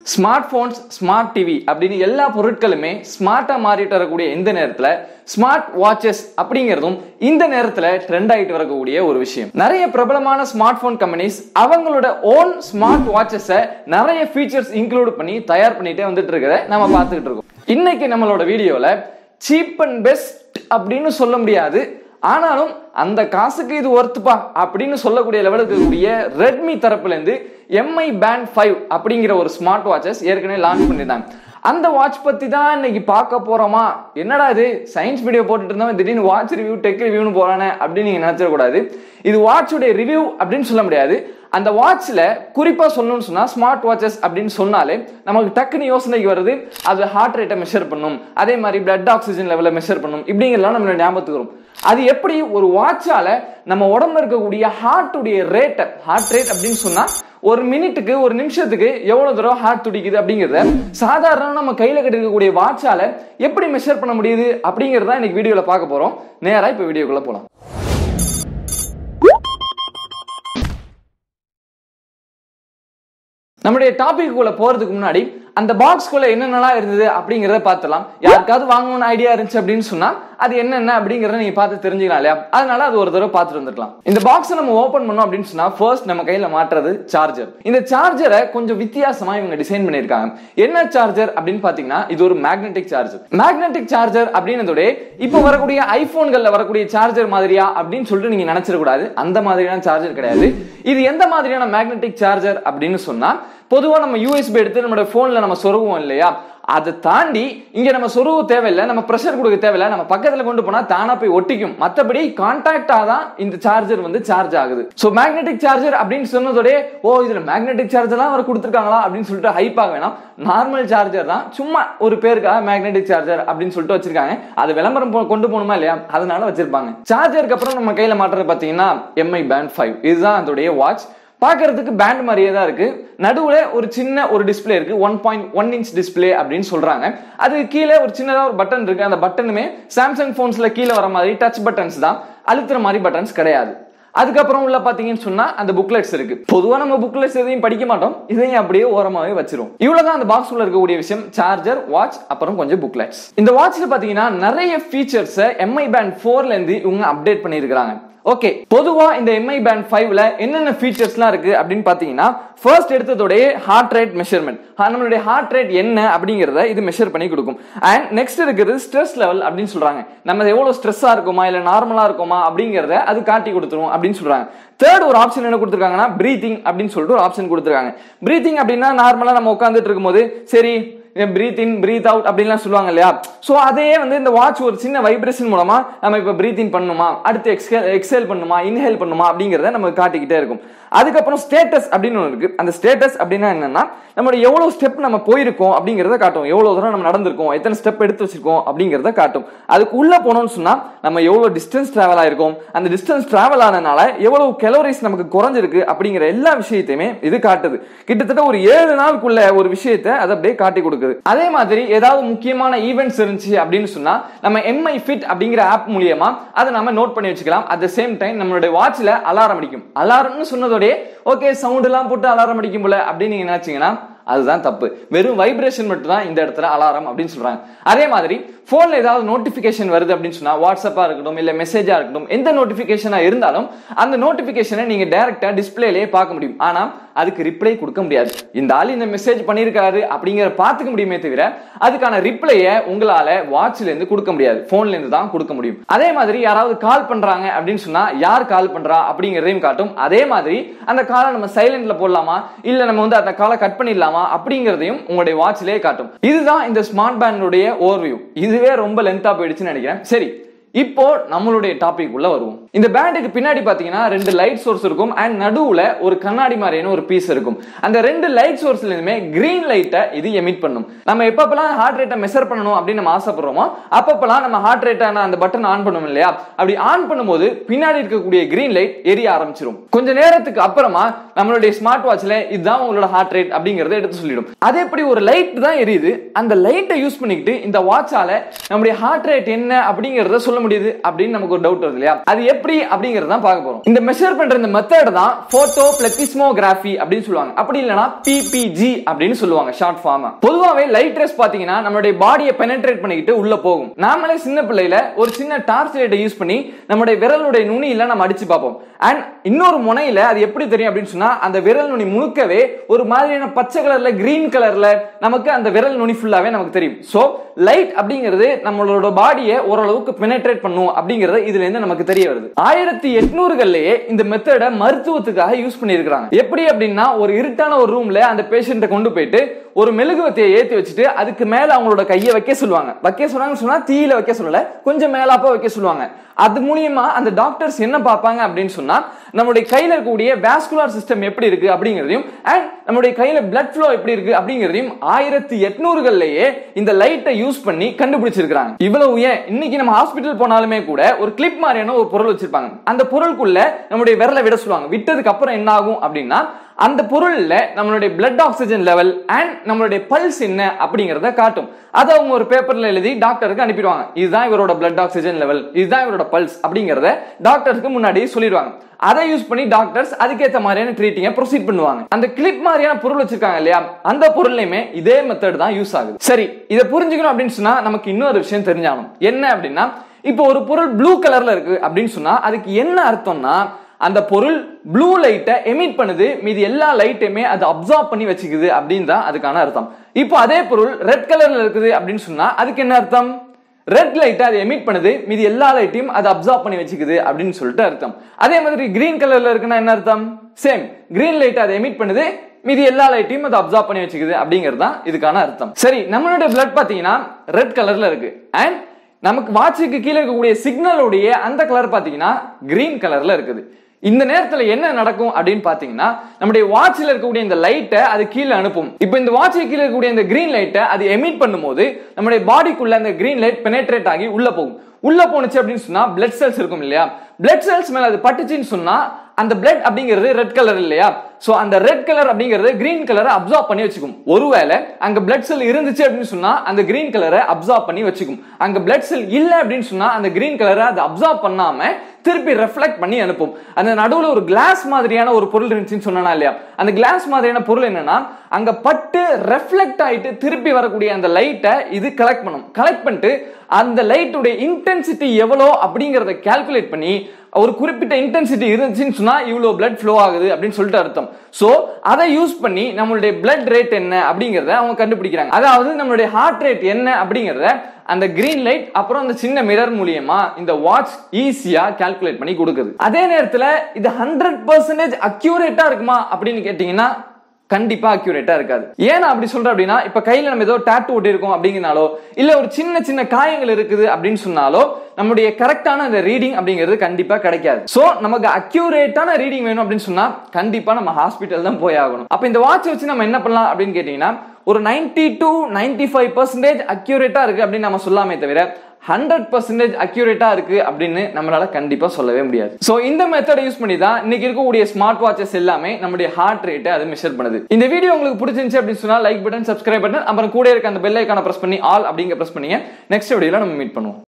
smart phones smart TV அப்படின்னு எல்லா பொருட்களுமே ஸ்மார்ட்டா மாறிட்டு வரக்கூடிய இந்த நேரத்துல ஸ்மார்ட் வாட்சஸ் அப்படிங்கிறதும் இந்த நேரத்துல ட்ரெண்ட் ஆயிட்டு வரக்கூடிய ஒரு விஷயம் நிறைய பிரபலமான ஸ்மார்ட் போன் கம்பெனிஸ் அவங்களோட ஓன் ஸ்மார்ட் வாட்சஸை நிறைய ஃபீச்சர்ஸ் இன்க்ளூட் பண்ணி தயார் பண்ணிட்டே வந்துட்டு இருக்கிறத நம்ம பார்த்துக்கிட்டு இருக்கோம் இன்னைக்கு நம்மளோட வீடியோல சீப் அண்ட் பெஸ்ட் அப்படின்னு சொல்ல முடியாது ஆனாலும் அந்த காசுக்கு இது ஒர்த்துப்பா அப்படின்னு சொல்லக்கூடிய லெவலுக்கு இருக்கக்கூடிய ரெட்மி தரப்புல இருந்து எம்ஐ பேண்ட் ஃபைவ் அப்படிங்கிற ஒரு ஸ்மார்ட் வாட்சஸ் ஏற்கனவே லான்ச் பண்ணியிருந்தாங்க அந்த வாட்ச் பத்தி தான் இன்னைக்கு பார்க்க போறோமா என்னடா இது சயின்ஸ் வீடியோ போட்டுட்டு இருந்தவன் திடீர்னு வாட்ச் ரிவ்யூ டெக் ரிவ்யூன்னு போறானே அப்படின்னு நீங்க நினைச்சிடக்கூடாது இது வாட்சுடைய ரிவ்யூ அப்படின்னு சொல்ல முடியாது அந்த வாட்ச்ல குறிப்பா சொல்லணும்னு சொன்னா ஸ்மார்ட் வாட்சஸ் அப்படின்னு சொன்னாலே நமக்கு டக்குன்னு யோசனைக்கு வருது அது ஹார்ட் ரேட்டை மெஷர் பண்ணும் அதே மாதிரி பிளட் ஆக்சிஜன் லெவலை மெஷர் பண்ணும் இப்படிங்கெல்லாம் நம்மளோட ஞாபகத்துக்கு வரும் அது எப்படி ஒரு வாட்சால நம்ம உடம்புல இருக்கக்கூடிய ஹார்ட்டுடைய ரேட்டை ஹார்ட் ரேட் அப்படின்னு சொன்னா ஒரு மினிட்டுக்கு ஒரு நிமிஷத்துக்கு எவ்வளவு தூரம் ஹார்ட் துடிக்குது அப்படிங்கறத சாதாரண நம்ம கையில கட்டிருக்கக்கூடிய வாட்சால எப்படி மெஷர் பண்ண முடியுது அப்படிங்கறத இன்னைக்கு வீடியோல பார்க்க போறோம் நேரா இப்ப வீடியோக்குள்ள போலாம் நம்முடைய டாபிக்குள்ள போறதுக்கு முன்னாடி அந்த பாக்ஸ்குள்ள என்னென்னலாம் இருந்தது அப்படிங்கறத பார்த்துலாம் யாருக்காவது வாங்கணும்னு ஐடியா இருந்துச்சு அப்படின்னு சொன்னா அது என்னென்ன அப்படிங்கறத நீங்க பார்த்து தெரிஞ்சுக்கலாம் இல்லையா அதனால அது ஒரு தடவை பார்த்துட்டு வந்துருக்கலாம் இந்த பாக்ஸ் நம்ம ஓபன் பண்ணோம் அப்படின்னு சொன்னா ஃபர்ஸ்ட் நம்ம கையில மாட்டுறது சார்ஜர் இந்த சார்ஜரை கொஞ்சம் வித்தியாசமா இவங்க டிசைன் பண்ணிருக்காங்க என்ன சார்ஜர் அப்படின்னு பாத்தீங்கன்னா இது ஒரு மேக்னெட்டிக் சார்ஜர் மேக்னெட்டிக் சார்ஜர் அப்படின்னதோட இப்போ வரக்கூடிய ஐபோன்கள்ல வரக்கூடிய சார்ஜர் மாதிரியா அப்படின்னு சொல்லிட்டு நீங்க நினைச்சிடக்கூடாது அந்த மாதிரியான சார்ஜர் கிடையாது இது எந்த மாதிரியான மேக்னெட்டிக் சார்ஜர் அப்படின்னு சொன்னா பொதுவா நம்ம யூஎஸ்பி எடுத்து நம்மளோட போன்ல நம்ம சொருகுவோம் இல்லையா அதை தாண்டி இங்க நம்ம சொருவு தேவையில்லை நம்ம ப்ரெஷர் கொடுக்க தேவையில்லை நம்ம பக்கத்துல கொண்டு போனா தானா போய் ஒட்டிக்கும் மத்தபடி கான்டாக்டா தான் இந்த சார்ஜர் வந்து சார்ஜ் ஆகுது சோ மேக்னெட்டிக் சார்ஜர் அப்படின்னு சொன்னதோட ஓ இதுல மேக்னெட்டிக் சார்ஜர் வர கொடுத்துருக்காங்களா அப்படின்னு சொல்லிட்டு ஹைப் ஆக வேணாம் நார்மல் சார்ஜர் தான் சும்மா ஒரு பேருக்காக மேக்னெட்டிக் சார்ஜர் அப்படின்னு சொல்லிட்டு வச்சிருக்காங்க அது விளம்பரம் போ- கொண்டு போகணுமா இல்லையா அதனால வச்சிருப்பாங்க சார்ஜருக்கு அப்புறம் நம்ம கையில மாட்டுறது பாத்தீங்கன்னா எம்ஐ பேண்ட் ஃபைவ் இதுதான் அதோடைய வாட்ச் பார்க்கறதுக்கு பேண்ட் மாதிரியே தான் இருக்கு நடுவுல ஒரு சின்ன ஒரு டிஸ்ப்ளே இருக்கு one point one inch display அப்படின்னு சொல்றாங்க அது கீழே ஒரு சின்னதா ஒரு பட்டன் இருக்கு அந்த பட்டனுமே சாம்சங் போன்ஸ்ல கீழே வர மாதிரி டச் பட்டன்ஸ் தான் அழுத்துற மாதிரி பட்டன்ஸ் கிடையாது அதுக்கப்புறம் உள்ள பாத்தீங்கன்னு சொன்னா அந்த புக்லெட்ஸ் இருக்கு பொதுவா நம்ம புக்லெட்ஸ் எதையும் படிக்க மாட்டோம் இதையும் அப்படியே ஓரமாவே வச்சிரும் இவ்வளவுதான் அந்த பாக்ஸ் உள்ள இருக்கக்கூடிய விஷயம் சார்ஜர் வாட்ச் அப்புறம் கொஞ்சம் புக்லெட்ஸ் இந்த வாட்ச்ல பாத்தீங்கன்னா நிறைய ஃபீச்சர்ஸ் எம்ஐ பேண்ட் ஃபோர்ல இருந்து இவங்க அப்டேட் பண்ணியிருக்காங்க ஓகே பொதுவா இந்த எம்ஐ பேண்ட் ஃபைவ்ல என்னென்ன ஃபீச்சர்ஸ்லாம் இருக்கு அப்படின்னு பாத்தீங்கன்னா ஃபர்ஸ்ட் எடுத்ததோடைய ஹார்ட் ரேட் மெஷர்மெண்ட் நம்மளுடைய ஹார்ட் ரேட் என்ன அப்படிங்கறத இது மெஷர் பண்ணி கொடுக்கும் அண்ட் நெக்ஸ்ட் இருக்கிறது ஸ்ட்ரெஸ் லெவல் அப்படின்னு சொல்றாங்க நம்ம எவ்வளவு ஸ்ட்ரெஸ்ஸா இருக்குமா இல்ல நார்மலா இருக்குமா அப்படிங்கறத அது காட்டி கொடுத்துரும் அப்படின்னு சொல்றாங்க தேர்ட் ஒரு ஆப்ஷன் என்ன கொடுத்துருக்காங்கன்னா பிரீத்திங் அப்படின்னு சொல்லிட்டு ஒரு ஆப்ஷன் கொடுத்துருக்காங்க பிரீத்திங் அப்படின்னா நார்மலா நம்ம உட்காந்துட்டு இருக்கும்போது சரி பிரீத் இன் பிரீத் அவுட் அப்படின்லாம் சொல்லுவாங்க இல்லையா சோ அதே வந்து இந்த வாட்ச் ஒரு சின்ன வைப்ரேஷன் மூலமா நம்ம இப்ப பிரீத் இன் பண்ணுமா அடுத்து எக்ஸ்ஹேல் எக்ஸேல் பண்ணுமா இன்ஹேல் பண்ணுமா அப்படிங்கறத நமக்கு காட்டிக்கிட்டே இருக்கும் அதுக்கப்புறம் ஸ்டேட்டஸ் அப்படின்னு ஒன்று இருக்கு அந்த ஸ்டேட்டஸ் அப்படின்னா என்னன்னா நம்மளோட எவ்வளவு ஸ்டெப் நம்ம போயிருக்கோம் அப்படிங்கறத காட்டும் எவ்வளவு தூரம் நம்ம நடந்திருக்கோம் எத்தனை ஸ்டெப் எடுத்து வச்சிருக்கோம் அப்படிங்கறத காட்டும் அதுக்கு உள்ள போனோம்னு சொன்னா நம்ம எவ்வளவு டிஸ்டன்ஸ் டிராவல் ஆயிருக்கோம் அந்த டிஸ்டன்ஸ் டிராவல் ஆனனால எவ்வளவு கலோரிஸ் நமக்கு குறைஞ்சிருக்கு அப்படிங்கிற எல்லா விஷயத்தையுமே இது காட்டுது கிட்டத்தட்ட ஒரு ஏழு நாளுக்குள்ள ஒரு விஷயத்தை அதை அப்படியே காட்டி கொடுக்குது அதே மாதிரி ஏதாவது முக்கியமான ஈவெண்ட்ஸ் இருந்துச்சு அப்படின்னு சொன்னா நம்ம எம்ஐ ஃபிட் அப்படிங்கிற ஆப் மூலியமா அதை நம்ம நோட் பண்ணி வச்சுக்கலாம் அட் த சேம் டைம் நம்மளுடைய வாட்ச்ல அலாரம் அடிக்கும் அலாரம்னு சொன்னதோடய ஓகே சவுண்ட் எல்லாம் போட்டு அலாரம் அடிக்கும் போல அப்படின்னு நீங்க நினைச்சீங்கன்னா அதுதான் தப்பு வெறும் வைப்ரேஷன் மட்டும் தான் இந்த இடத்துல அலாரம் அப்படின்னு சொல்றாங்க அதே மாதிரி போன்ல ஏதாவது நோட்டிபிகேஷன் வருது அப்படின்னு சொன்னா வாட்ஸ்அப்பா இருக்கட்டும் இல்ல மெசேஜா இருக்கட்டும் எந்த நோட்டிபிகேஷனா இருந்தாலும் அந்த நோட்டிபிகேஷனை நீங்க டைரக்டா டிஸ்பிளேலயே பார்க்க முடியும் ஆனா அதுக்கு ரிப்ளை கொடுக்க முடியாது இந்த ஆள் இந்த மெசேஜ் பண்ணியிருக்காரு அப்படிங்கிற பார்த்துக்க முடியுமே தவிர அதுக்கான ரிப்ளைய உங்களால வாட்ச்ல இருந்து கொடுக்க முடியாது போன்ல இருந்து தான் கொடுக்க முடியும் அதே மாதிரி யாராவது கால் பண்றாங்க அப்படின்னு சொன்னா யார் கால் பண்றா அப்படிங்கறதையும் காட்டும் அதே மாதிரி அந்த காலை நம்ம சைலண்ட்ல போடலாமா இல்ல நம்ம வந்து அந்த காலை கட் பண்ணிடலாமா அப்படிங்கறதையும் உங்களுடைய வாட்ச்லயே காட்டும் இதுதான் இந்த ஸ்மார்ட் பேண்டோடைய ஓவர்வியூ இதுவே ரொம்ப லென்த்தா போயிடுச்சுன்னு நினைக்கிறேன் சரி இப்போ நம்மளுடைய டாபிக் உள்ள வருவோம் இந்த பேண்டுக்கு பின்னாடி பாத்தீங்கன்னா ரெண்டு லைட் சோர்ஸ் இருக்கும் அண்ட் நடுவுல ஒரு கண்ணாடி மாதிரியான ஒரு பீஸ் இருக்கும் அந்த ரெண்டு லைட் சோர்ஸ்ல இருந்துமே கிரீன் லைட்டை இது எமிட் பண்ணும் நம்ம எப்பப்பெல்லாம் ஹார்ட் ரேட்டை மெஷர் பண்ணணும் அப்படின்னு நம்ம ஆசைப்படுறோமோ அப்பப்பெல்லாம் நம்ம ஹார்ட் ரேட்டான அந்த பட்டன் ஆன் பண்ணுவோம் இல்லையா அப்படி ஆன் பண்ணும்போது பின்னாடி இருக்கக்கூடிய கிரீன் லைட் எரிய ஆரம்பிச்சிரும் கொஞ்ச நேரத்துக்கு அப்புறமா நம்மளுடைய ஸ்மார்ட் வாட்ச்ல இதுதான் உங்களோட ஹார்ட் ரேட் அப்படிங்கறத எடுத்து சொல்லிடும் அதே எப்படி ஒரு லைட் தான் எரியுது அந்த லைட்டை யூஸ் பண்ணிக்கிட்டு இந்த வாட்சால நம்முடைய ஹார்ட் ரேட் என்ன அப்படிங்கறத சொல்ல முடியுது அப்படின்னு நமக்கு ஒரு டவுட் வருது இல்லையா அது எப்படி அப்படிங்கறத தான் பார்க்க போறோம் இந்த மெஷர் பண்ற இந்த மெத்தட் தான் போட்டோ பிளத்திஸ்மோகிராஃபி அப்படின்னு சொல்லுவாங்க அப்படி இல்லனா பிபிஜி அப்படின்னு சொல்லுவாங்க ஷார்ட் ஃபார்ம் பொதுவாவே லைட் ரேஸ் பாத்தீங்கன்னா நம்மளுடைய பாடியை பெனட்ரேட் பண்ணிக்கிட்டு உள்ள போகும் நாமளே சின்ன பிள்ளையில ஒரு சின்ன டார்ச் லைட்டை யூஸ் பண்ணி நம்மளுடைய விரலுடைய நுனியில நம்ம அடிச்சு பார்ப்போம் அண்ட் இன்னொரு முனையில அது எப்படி தெரியும் அப்படின்னு சொன்னா அந்த விரல் நுனி முழுக்கவே ஒரு மாதிரியான பச்சை கலர்ல கிரீன் கலர்ல நமக்கு அந்த விரல் நுனி ஃபுல்லாவே நமக்கு தெரியும் சோ லைட் அப்படிங்கிறது நம்மளோட பாடியை ஓரளவுக்கு பெனட்ரேட் பண்ணும் அப்படிங்கறது இதுல இருந்து நமக்கு தெரிய வருது ஆயிரத்தி எட்நூறுகள்லயே இந்த மெத்தடை மருத்துவத்துக்காக யூஸ் பண்ணியிருக்காங்க எப்படி அப்படின்னா ஒரு இருட்டான ஒரு ரூம்ல அந்த பேஷண்ட்டை கொண்டு போயிட்டு ஒரு மெழுகுவத்தையை ஏத்தி வச்சுட்டு அதுக்கு மேல அவங்களோட கையை வைக்க சொல்லுவாங்க வைக்க சொன்னாங்கன்னு சொன்னா தீயில வைக்க சொல்லல கொஞ்சம் மேலாப்பா வைக்க சொல்லுவாங்க அது மூலியமா அந்த டாக்டர்ஸ் என்ன பார்ப்பாங்க அப்படின்னு சொன்னா நம்மளுடைய கையில இருக்கக்கூடிய வாஸ்குலர் சிஸ்டம் எப்படி இருக்கு அப்படிங்கிறதையும் அண்ட் நம்மளுடைய கையில பிளட் ஃப்ளோ எப்படி இருக்கு அப்படிங்கிறதையும் ஆயிரத்தி எட்நூறுகள்லயே இந்த லைட்டை யூஸ் பண்ணி கண்டுபிடிச்சிருக்காங்க இவ்வளவு ஏன் இன்னைக்கு நம்ம ஹாஸ்பிட்டல் போனாலுமே கூட ஒரு கிளிப் மாதிரியான ஒரு பொருள் வச்சிருப்பாங்க அந்த பொருளுக்குள்ள நம்மளுடைய விரலை விட சொல்லுவாங்க விட்டதுக்கு அப்புறம் என்ன ஆகும் அப்படின்னா அந்த பொருள்ல நம்மளுடைய பிளட் ஆக்சிஜன் லெவல் அண்ட் நம்மளுடைய பல்ஸ் என்ன அப்படிங்கறத காட்டும் அதை அவங்க ஒரு பேப்பர்ல எழுதி டாக்டருக்கு அனுப்பிடுவாங்க இதுதான் இவரோட பிளட் ஆக்சிஜன் லெவல் இதுதான் இவரோட பல்ஸ் அப்படிங்கறத டாக்டருக்கு முன்னாடி சொல்லிடுவாங்க அதை யூஸ் பண்ணி டாக்டர்ஸ் அதுக்கேற்ற மாதிரியான ட்ரீட்டிங்க ப்ரொசீட் பண்ணுவாங்க அந்த கிளிப் மாதிரியான பொருள் வச்சிருக்காங்க இல்லையா அந்த பொருள்லையுமே இதே மெத்தட் தான் யூஸ் ஆகுது சரி இதை புரிஞ்சுக்கணும் அப்படின்னு சொன்னா நமக்கு இன்னொரு விஷயம் தெரிஞ்சாகணும் என்ன அப்படின்னா இப்போ ஒரு பொருள் ப்ளூ கலர்ல இருக்கு அப்படின்னு சொன்னா அதுக்கு என்ன அர்த்தம்னா அந்த பொருள் ப்ளூ லைட்டை எமிட் பண்ணுது மீதி எல்லா லைட்டையுமே அது அப்சார்ப் பண்ணி வச்சுக்குது அப்படின்னு தான் அதுக்கான அர்த்தம் இப்போ அதே பொருள் ரெட் கலர்ல இருக்குது அப்படின்னு சொன்னா அதுக்கு என்ன அர்த்தம் ரெட் லைட்டை அது எமிட் பண்ணுது மீதி எல்லா லைட்டையும் அது அப்சார்ப் பண்ணி வச்சுக்குது அப்படின்னு சொல்லிட்டு அர்த்தம் அதே மாதிரி கிரீன் கலர்ல இருக்குன்னா என்ன அர்த்தம் சேம் கிரீன் லைட் அதை எமிட் பண்ணுது மீதி எல்லா லைட்டையும் அது அப்சார்ப் பண்ணி வச்சுக்குது அப்படிங்கிறது தான் இதுக்கான அர்த்தம் சரி நம்மளுடைய பிளட் பாத்தீங்கன்னா ரெட் கலர்ல இருக்கு அண்ட் நமக்கு வாட்சுக்கு கீழே இருக்கக்கூடிய சிக்னலுடைய அந்த கலர் பாத்தீங்கன்னா கிரீன் கலர்ல இருக்குது இந்த நேரத்துல என்ன நடக்கும் அப்படின்னு பாத்தீங்கன்னா நம்முடைய வாட்ச்ல இருக்கக்கூடிய இந்த லைட்டை அது கீழே அனுப்பும் இப்போ இந்த வாட்ச் கீழே இருக்கக்கூடிய இந்த கிரீன் லைட்டை அது எமிட் பண்ணும்போது நம்முடைய பாடிக்குள்ள அந்த கிரீன் லைட் பெனேட்ரேட் ஆகி உள்ள போகும் உள்ள போனுச்சு அப்படின்னு சொன்னா பிளட் செல்ஸ் இருக்கும் இல்லையா பிளட் செல்ஸ் மேல அது பட்டுச்சுன்னு சொன்னா அந்த பிளட் அப்படிங்கிறது ரெட் கலர் இல்லையா சோ அந்த ரெட் கலர் அப்படிங்கிறது கிரீன் கலரை அப்சார்ப் பண்ணி வச்சுக்கும் ஒருவேளை அங்க பிளட் செல் இருந்துச்சு அப்படின்னு சொன்னா அந்த கிரீன் கலரை அப்சார்ப் பண்ணி வச்சுக்கும் அங்க பிளட் செல் இல்ல அப்படின்னு சொன்னா அந்த கிரீன் கலரை அது அப்சார்ப் பண்ணாம திருப்பி ரெஃப்ளெக்ட் பண்ணி அனுப்பும் அந்த நடுவுல ஒரு கிளாஸ் மாதிரியான ஒரு பொருள் இருந்துச்சுன்னு சொன்னா இல்லையா அந்த கிளாஸ் மாதிரியான பொருள் என்னன்னா அங்க பட்டு ரெஃப்ளெக்ட் ஆயிட்டு திருப்பி வரக்கூடிய அந்த லைட்டை இது கலெக்ட் பண்ணும் கலெக்ட் பண்ணிட்டு அந்த லைட்டுடைய இன்டென்சிட்டி எவ்வளோ அப்படிங்கறத கால்குலேட் பண்ணி ஒரு குறிப்பிட்ட இன்டென்சிட்டி இருந்துச்சுன்னு சொன்னா இவ்வளவு பிளட் ஃப்ளோ ஆகுது அப்படின்னு சொல்லிட்டு அர்த்தம் சோ அதை யூஸ் பண்ணி நம்மளுடைய பிளட் ரேட் என்ன அப்படிங்கறத அவங்க கண்டுபிடிக்கிறாங்க அதாவது நம்மளுடைய ஹார்ட் ரேட் என்ன அப்படிங்கறத அந்த கிரீன் லைட் அப்புறம் அந்த சின்ன மிரர் மூலியமா இந்த வாட்ச் ஈஸியா கால்குலேட் பண்ணி கொடுக்குது அதே நேரத்துல இது ஹண்ட்ரட் பர்சன்டேஜ் அக்யூரேட்டா இருக்குமா அப்படின்னு கேட்டீங்கன்னா கண்டிப்பா அக்யூரேட்டா இருக்காது ஏன் நான் அப்படி சொல்றேன் அப்படின்னா இப்ப கையில நம்ம ஏதோ டாட்டு ஒட்டி இருக்கோம் அப்படிங்கனாலோ இல்ல ஒரு சின்ன சின்ன காயங்கள் இருக்குது அப்படின்னு சொன்னாலோ நம்முடைய கரெக்டான அந்த ரீடிங் அப்படிங்கிறது கண்டிப்பா கிடைக்காது சோ நமக்கு அக்யூரேட்டான ரீடிங் வேணும் அப்படின்னு சொன்னா கண்டிப்பா நம்ம ஹாஸ்பிட்டல் தான் போய் ஆகணும் அப்ப இந்த வாட்ச் வச்சு நம்ம என்ன பண்ணலாம் அப்படின்னு கேட்டீங்கன்னா ஒரு ninety to ninety five percentage அக்யூரேட்டா இருக்கு அப்படின்னு நம்ம சொல்லாமே தவிர ஹண்ட்ரட் பர்சன்டேஜ் அக்யூரேட்டா இருக்கு அப்படின்னு நம்மளால கண்டிப்பா சொல்லவே முடியாது சோ இந்த மெத்தடை யூஸ் பண்ணி தான் இன்னைக்கு இருக்கக்கூடிய ஸ்மார்ட் வாட்சஸ் எல்லாமே நம்முடைய ஹார்ட் ரேட்டை அது மெஷர் பண்ணுது இந்த வீடியோ உங்களுக்கு பிடிச்சிருந்துச்சு அப்படின்னு சொன்னா லைக் பட்டன் சப்ஸ்கிரைப் பட்டன் அப்புறம் கூட இருக்க அந்த பெல் ஐக்கான பிரஸ் பண்ணி ஆல் அப்படிங்க பிரஸ் பண்ணீங்க நெக்ஸ்ட் வீடியோல நம்ம மீட் பண்ணுவோம்